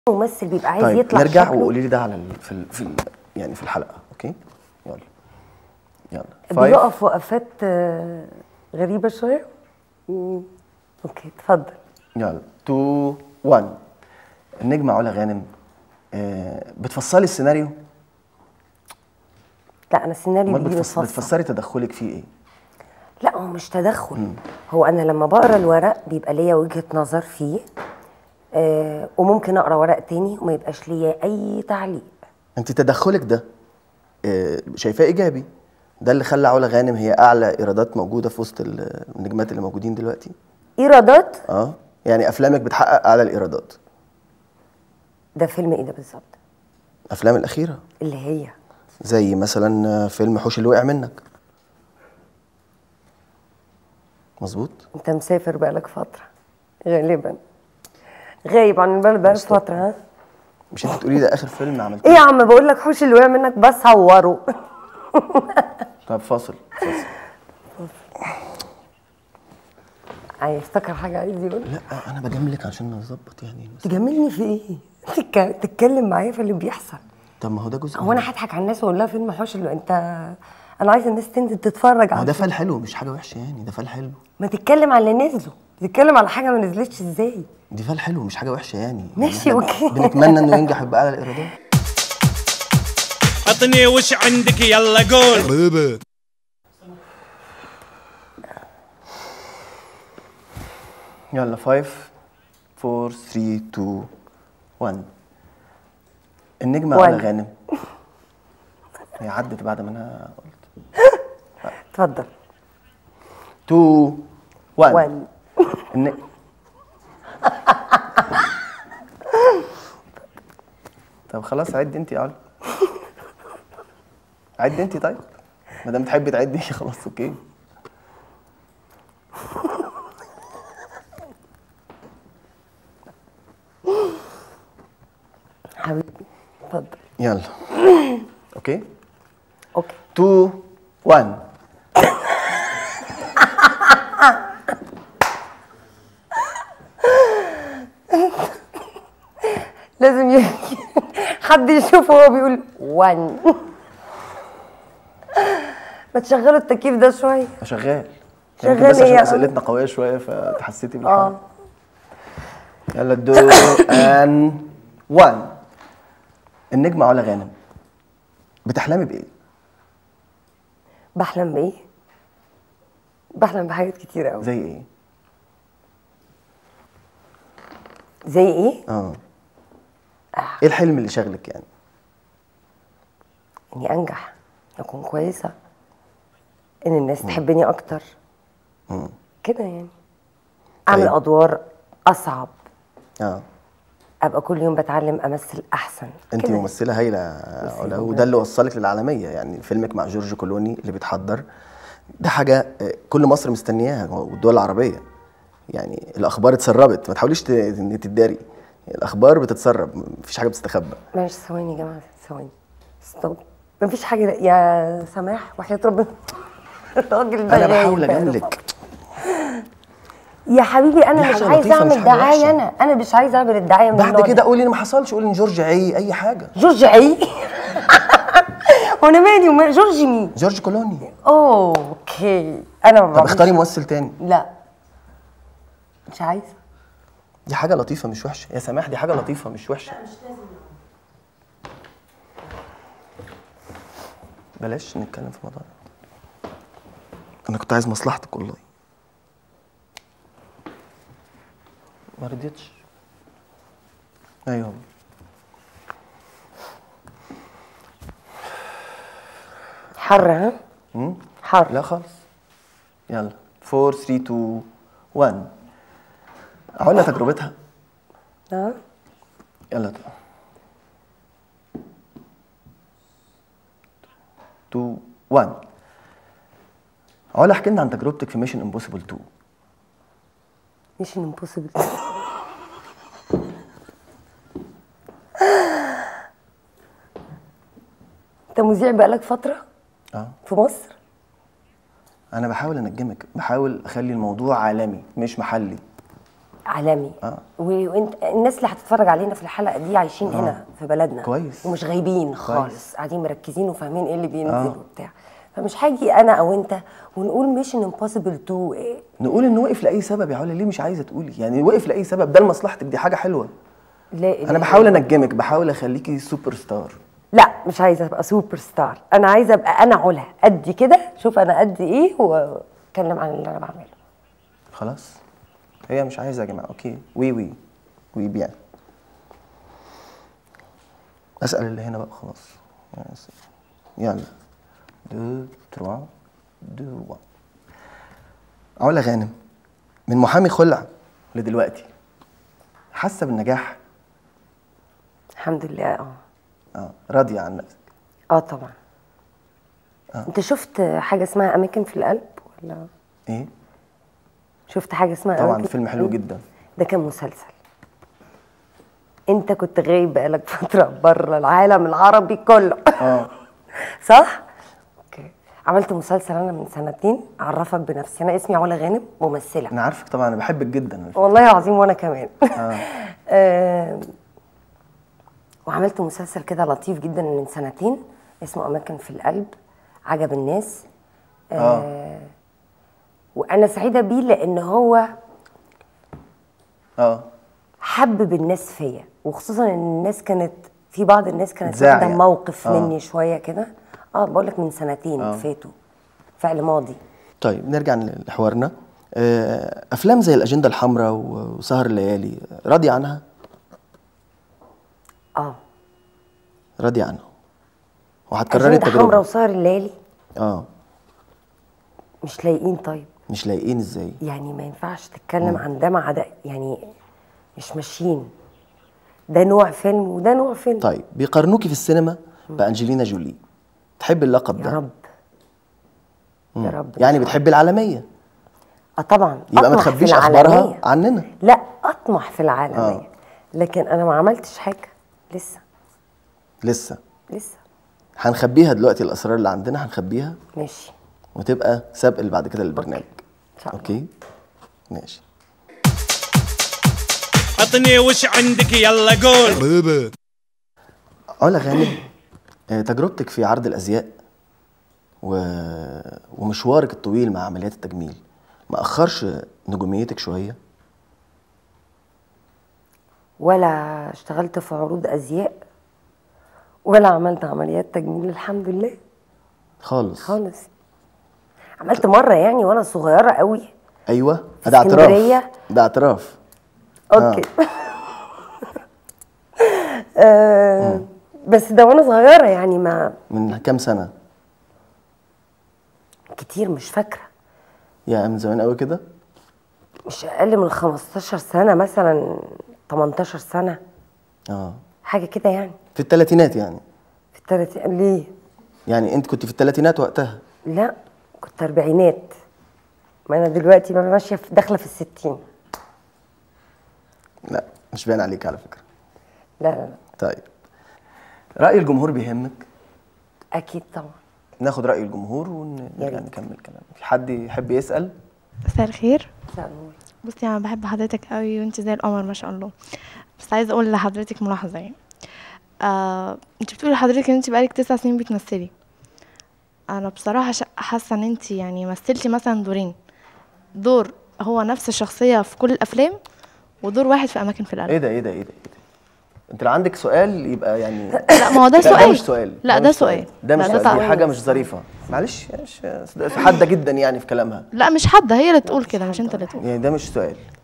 ممثل بيبقى عايز طيب يطلع نرجع شكله وقولي لي ده على ال... في ال... في ال... يعني في الحلقه اوكي يلا يلا Five. بيقف وقفات آه، غريبه شويه مم. اوكي اتفضل يلا 2 1 النجمه علا غانم آه بتفصلي السيناريو لا انا السيناريو امال بيجي بتفص... متفصل بتفسري تدخلك فيه ايه لا هو مش تدخل هو انا لما بقرا الورق بيبقى ليا وجهه نظر فيه آه وممكن اقرا ورق تاني وما يبقاش ليا اي تعليق انت تدخلك ده آه شايفاه ايجابي ده اللي خلى علا غانم هي اعلى ايرادات موجوده في وسط ال- النجمات اللي موجودين دلوقتي ايرادات اه يعني افلامك بتحقق اعلى الايرادات ده فيلم ايه ده بالظبط افلام الاخيره اللي هي زي مثلا آه، فيلم حوش اللي وقع منك مظبوط انت مسافر بقالك فتره غالبا غايب عن البلد بقالك فتره ها مش انت بتقولي ده اخر فيلم عملتيه ايه يا عم بقول لك حوش اللي وقع منك بصوره طب فاصل فاصل عايز افتكر حاجه عايز يقول لا انا بجاملك عشان نظبط يعني بس. تجاملني في ايه تك- تتكلم معايا في اللي بيحصل طب ما هو ده جزء هو انا هضحك على الناس واقول لها فيلم حوش اللي انت انا عايزه الناس تنزل تتفرج ما هو على ده فال حلو مش حاجه وحشه يعني ده فال حلو ما تتكلم على اللي نزلوا تتكلم على حاجه ما نزلتش ازاي دي فال حلو مش حاجه وحشه يعني ماشي، يعني إحنا أوكي. بنتمنى انه ينجح ويبقى اعلى الايرادات عطني وش عندك يلا قول يلا 5 4 3 2 1 النجمه One. على غانم هي عدت بعد ما انا قلت اتفضل 2 1 وان الن... طب خلاص عدي انت يا علي عدي انت طيب ما دام بتحبي تعدي خلاص اوكي حبيبي اتفضل يلا اوكي اوكي 2 1 لازم ي... حد يشوفه وهو بيقول وان ما تشغلوا التكييف ده شويه شغال شغال يمكن بس إيه عشان يا اسئلتنا قويه شويه فتحسيتي بالحرج اه يلا دو ان 1 النجمه علا غانم بتحلمي بايه؟ بحلم بايه بحلم بحاجات كتير قوي زي ايه؟ زي ايه اه ايه الحلم اللي شاغلك يعني؟ اني انجح اكون كويسه ان الناس تحبني اكتر كده يعني اعمل طيب. ادوار اصعب اه ابقى كل يوم بتعلم امثل احسن انت كده. ممثله هايله علا وده اللي وصلك للعالميه يعني فيلمك مع جورج كولوني اللي بيتحضر ده حاجه آه، كل مصر مستنياها والدول العربيه يعني الاخبار اتسربت ما تحاوليش ت- إن تداري الاخبار بتتسرب مفيش حاجه بتستخبى معلش ثواني يا جماعه ثواني ستوب مفيش حاجه ده. يا سماح وحياه ربنا الراجل ده انا بحاول غايب بقاله اجاملك يا حبيبي انا دي مش حاجة عايزه لطيفة، مش اعمل حاجة دعايه وحشة. انا انا مش عايزه اعمل الدعايه من بعد النوع كده ده. قولي ان ما حصلش قولي ان جورج عي اي حاجه جورج عي وانا مالي ومال جورج مين جورج كولوني أوه، اوكي انا ما طب بعملش- اختاري ممثل تاني لا مش عايزه دي حاجه لطيفه مش وحشه يا سماح دي حاجه لطيفه مش وحشه بلاش نتكلم في الموضوع ده انا كنت عايز مصلحتك والله ما رضيتش ايوه حر ها مم؟ حر لا خالص يلا 4 3 2 1 عقلنا تجربتها ها يلا 2 1 علا احكي لنا عن تجربتك في ميشن امبوسيبل 2 مش امبوسيبل انت مذيع بقالك فتره اه في مصر انا بحاول انجمك بحاول اخلي الموضوع عالمي مش محلي عالمي آه. و- وانت الناس اللي هتتفرج علينا في الحلقه دي عايشين هنا في بلدنا كويس. ومش غايبين كويس. خالص قاعدين مركزين وفاهمين ايه اللي بينزل آه. وبتاع فمش هاجي انا او انت ونقول ميشن امبوسيبل 2 إيه نقول انه وقف لاي سبب يا علا ليه مش عايزه تقولي يعني وقف لاي سبب ده لمصلحتك دي حاجه حلوه لا انا بحاول انجمك بحاول اخليكي سوبر ستار لا مش عايزه ابقى سوبر ستار انا عايزه ابقى انا علا قد كده شوف انا قد ايه واتكلم عن اللي انا بعمله خلاص هي مش عايزه يا جماعه اوكي وي وي وي بيان اسال اللي هنا بقى خلاص يعني س- يلا دو تروا دو وان علا غانم من محامي خلع لدلوقتي حاسه بالنجاح الحمد لله اه اه راضيه عن نفسك اه طبعا انت شفت حاجه اسمها اماكن في القلب ولا ايه شفت حاجه اسمها طبعا أماكن في فيلم حلو القلب؟ جدا ده كان مسلسل انت كنت غايب بقالك فتره بره العالم العربي كله اه صح اوكي عملت مسلسل انا من سنتين اعرفك بنفسي انا اسمي علا غانم ممثله انا عارفك طبعا انا بحبك جدا والله العظيم وانا كمان آه. وعملت مسلسل كده لطيف جدا من سنتين اسمه اماكن في القلب عجب الناس اه وانا سعيده بيه لان هو اه حبب الناس فيا وخصوصا ان الناس كانت في بعض الناس كانت زاعية. واخده موقف آه. مني شويه كده اه بقول لك من سنتين آه. فاتوا فعل ماضي طيب نرجع لحوارنا آه، افلام زي الاجنده الحمراء و- وسهر الليالي راضيه عنها اه راضيه عنها وهتكرري أجندة حمرا التجربه وسهر الليالي اه مش لايقين طيب مش لايقين ازاي يعني ما ينفعش تتكلم عن ده مع ده يعني مش ماشيين ده نوع فيلم وده نوع فيلم طيب بيقارنوكي في السينما بانجلينا جولي تحبي اللقب يا ده رب يا رب يعني بتحبي العالميه اه طبعا يبقى ما أطمح في تخبيش اخبارها العالمية. عننا لا اطمح في العالميه آه. لكن انا ما عملتش حاجه لسه لسه لسه هنخبيها دلوقتي الاسرار اللي عندنا هنخبيها ماشي وتبقى سبق اللي بعد كده للبرنامج إن شاء الله. اوكي ماشي عطني وش عندك يلا قول علا غانم آه، تجربتك في عرض الازياء و... ومشوارك الطويل مع عمليات التجميل ما اخرش نجوميتك شويه ولا اشتغلت في عروض ازياء ولا عملت عمليات تجميل الحمد لله خالص خالص عملت مره يعني وانا صغيره قوي ايوه في ده اعتراف اسكندرية. ده اعتراف اوكي آه بس ده وانا صغيره يعني ما من كام سنه كتير مش فاكره يا من زمان قوي كده مش اقل من 15 سنه مثلا 18 سنه اه حاجه كده يعني في الثلاثينات يعني في الثلاثين ليه يعني انت كنت في الثلاثينات وقتها لا كنت اربعينات ما انا دلوقتي بقى ماشيه في داخله في الستين لا مش باين عليك على فكره لا لا لا طيب راي الجمهور بيهمك اكيد طبعا ناخد راي الجمهور يا ونرجع ريت. نكمل كلام في حد يحب يسال مساء الخير مساء النور. بصي انا بحب حضرتك قوي وانت زي القمر ما شاء الله بس عايزه اقول لحضرتك ملاحظه يعني آه، انت بتقولي لحضرتك ان انت بقالك تسع سنين بتمثلي انا بصراحه شا- حاسه ان انت يعني مثلتي مثلا دورين دور هو نفس الشخصيه في كل الافلام ودور واحد في اماكن في القلب ايه ده ايه ده ايه ده ايه ده انت لو عندك سؤال يبقى يعني لا ما هو ده لا، سؤال ده مش سؤال لا ده مش سؤال ده مش لا، سؤال دي تعبير. حاجه مش ظريفه معلش مش حاده جدا يعني في كلامها لا مش حد هي اللي تقول كده مش انت اللي تقول يعني ده مش سؤال